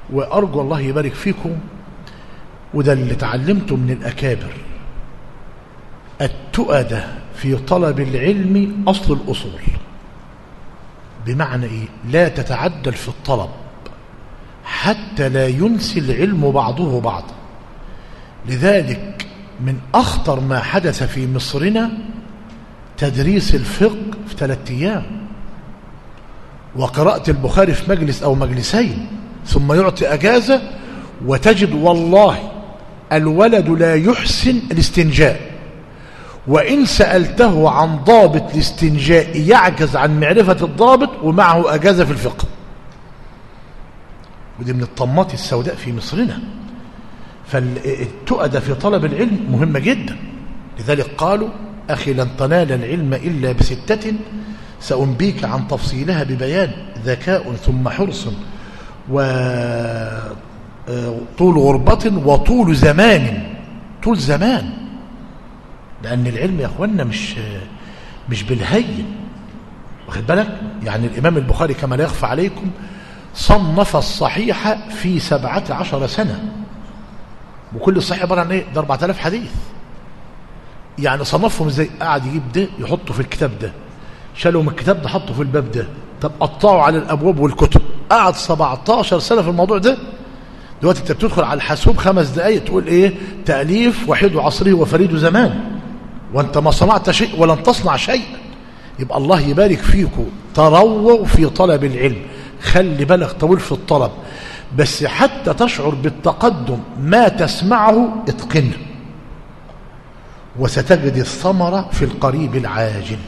وأرجو الله يبارك فيكم وده اللي تعلمته من الأكابر التؤدة في طلب العلم أصل الأصول بمعنى إيه لا تتعدل في الطلب حتى لا ينسي العلم بعضه بعضا لذلك من أخطر ما حدث في مصرنا تدريس الفقه في ثلاثة أيام وقراءة البخاري في مجلس أو مجلسين ثم يعطي أجازة وتجد والله الولد لا يحسن الاستنجاء وإن سألته عن ضابط الاستنجاء يعجز عن معرفة الضابط ومعه أجازة في الفقه ودي من الطمات السوداء في مصرنا فالتؤدة في طلب العلم مهمة جدا لذلك قالوا أخي لن تنال العلم إلا بستة سأنبيك عن تفصيلها ببيان ذكاء ثم حرص وطول غربة وطول زمان طول زمان لأن العلم يا أخوانا مش مش بالهين واخد بالك يعني الإمام البخاري كما لا يخفى عليكم صنف الصحيح في سبعة عشر سنة وكل صحيح عبارة عن ايه ده 4000 حديث يعني صنفهم ازاي قاعد يجيب ده يحطه في الكتاب ده شالوا من الكتاب ده حطه في الباب ده طب قطعوا على الابواب والكتب قعد 17 سنه في الموضوع ده دلوقتي انت بتدخل على الحاسوب خمس دقائق تقول ايه تاليف وحيد عصره وفريد زمان وانت ما صنعت شيء ولن تصنع شيء يبقى الله يبارك فيكم ترووا في طلب العلم خلي بالك طويل في الطلب بس حتى تشعر بالتقدم ما تسمعه اتقنه وستجد الثمرة في القريب العاجل